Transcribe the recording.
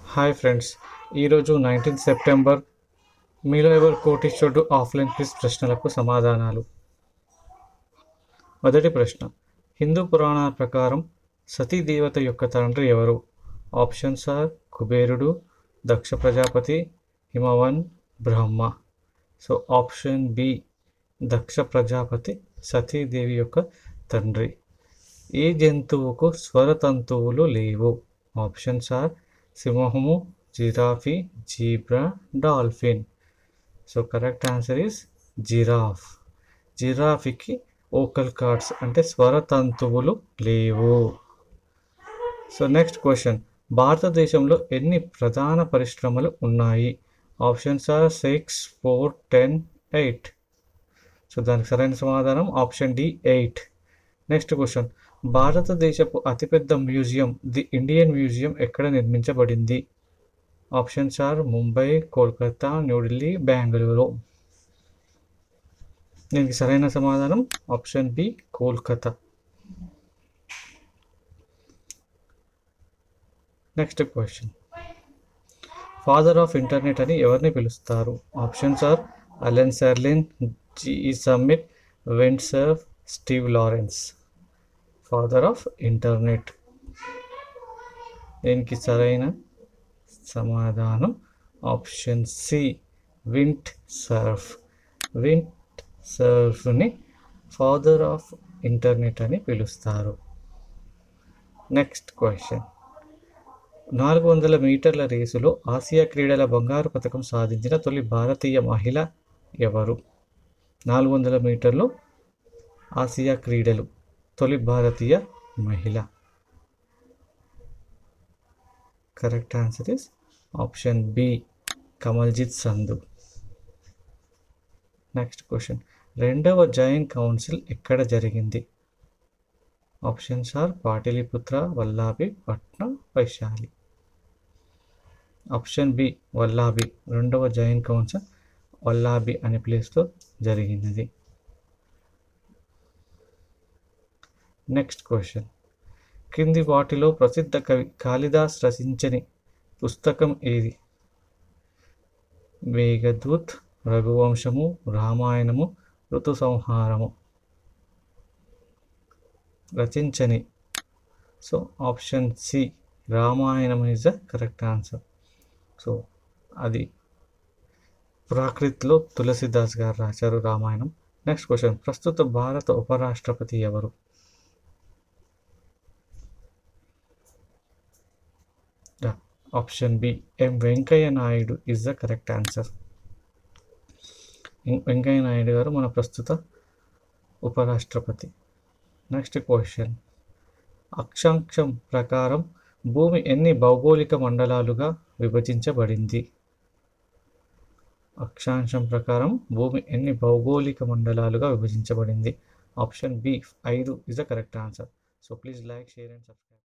hi friends ఈరోజు nineteenth September మీలో ఎవరు కోటీశ్వరుడు ఆఫ్లైన్ క్విజ్ ప్రశ్నలకు సమాధానాలు మొదటి ప్రశ్న హిందూ పురాణాల ప్రకారం సతీ దేవత యొక్క తండ్రి ఎవరు ఆప్షన్స్ ఆర్ కుబేరుడు Daksha Prajapati Himavan Brahma so option B Daksha Prajapati Satidevi యొక్క తండ్రి ఏ జంతువుకు స్వరతంతువులు లేవు ఆప్షన్స్ ఆర్ సింహము giraffe zebra dolphin so correct answer is giraffe జిరాఫీకి ఓకల్ కార్డ్స్ అంటే స్వరతంతువులు లేవు సో నెక్స్ట్ క్వశ్చన్ భారతదేశంలో ఎన్ని ప్రధాన పరిశ్రమలు ఉన్నాయి options are six four ten eight so దానికి సరైన సమాధానం option D eight next question భారతదేశపు అతిపెద్ద మ్యూజియం ది ఇండియన్ మ్యూజియం ఎక్కడ నిర్మించబడింది ఆప్షన్స్ ఆర్ ముంబై కోల్కతా న్యూఢిల్లీ బెంగళూరు దీనికి సరైన సమాధానం option B Kolkata next question father of internet అని ఎవరిని పిలుస్తారు options are Allen Serlin GE summit Vint Cerf Steve Lawrence father of internet దీనికి సరైన సమాధానం option C Vint Cerf Vint సర్ఫ్ని ఫాదర్ ఆఫ్ ఇంటర్నెట్ అని పిలుస్తారు నెక్స్ట్ క్వశ్చన్ నాలుగు వందల మీటర్ల రేసులో ఆసియా క్రీడల బంగారు పథకం సాధించిన తొలి భారతీయ మహిళ ఎవరు నాలుగు వందల మీటర్లు ఆసియా క్రీడలు తొలి భారతీయ మహిళ correct answer is option B Kamaljit Sandhu next question రెండవ జైన్ కౌన్సిల్ ఎక్కడ జరిగింది options are Pataliputra Vallabhi Patna Vaishali option B Vallabhi రెండవ జైన్ కౌన్సిల్ వల్లాభి అనే ప్లేస్లో జరిగినది నెక్స్ట్ క్వశ్చన్ కింది వాటిలో ప్రసిద్ధ కవి కాళిదాస్ రచించని పుస్తకం ఏది మేఘదూత్ రఘువంశము రామాయణము ఋతు సంహారము రచించని so option C Ramayanam is the correct answer so అది ప్రాకృతిలో తులసిదాస్ గారు రాశారు రామాయణం నెక్స్ట్ క్వశ్చన్ ప్రస్తుత భారత ఉపరాష్ట్రపతి ఎవరు option B M Venkaiah Naidu is the correct answer Venkaiah Naidu garu మన ప్రస్తుత ఉపరాష్ట్రపతి నెక్స్ట్ క్వశ్చన్ అక్షాంశం ప్రకారం భూమి ఎన్ని భౌగోళిక మండలాలుగా విభజించబడింది అక్షాంశం ప్రకారం భూమి ఎన్ని భౌగోళిక మండలాలుగా విభజించబడింది ఆప్షన్ బి ఐదు is the correct answer so please like share and subscribe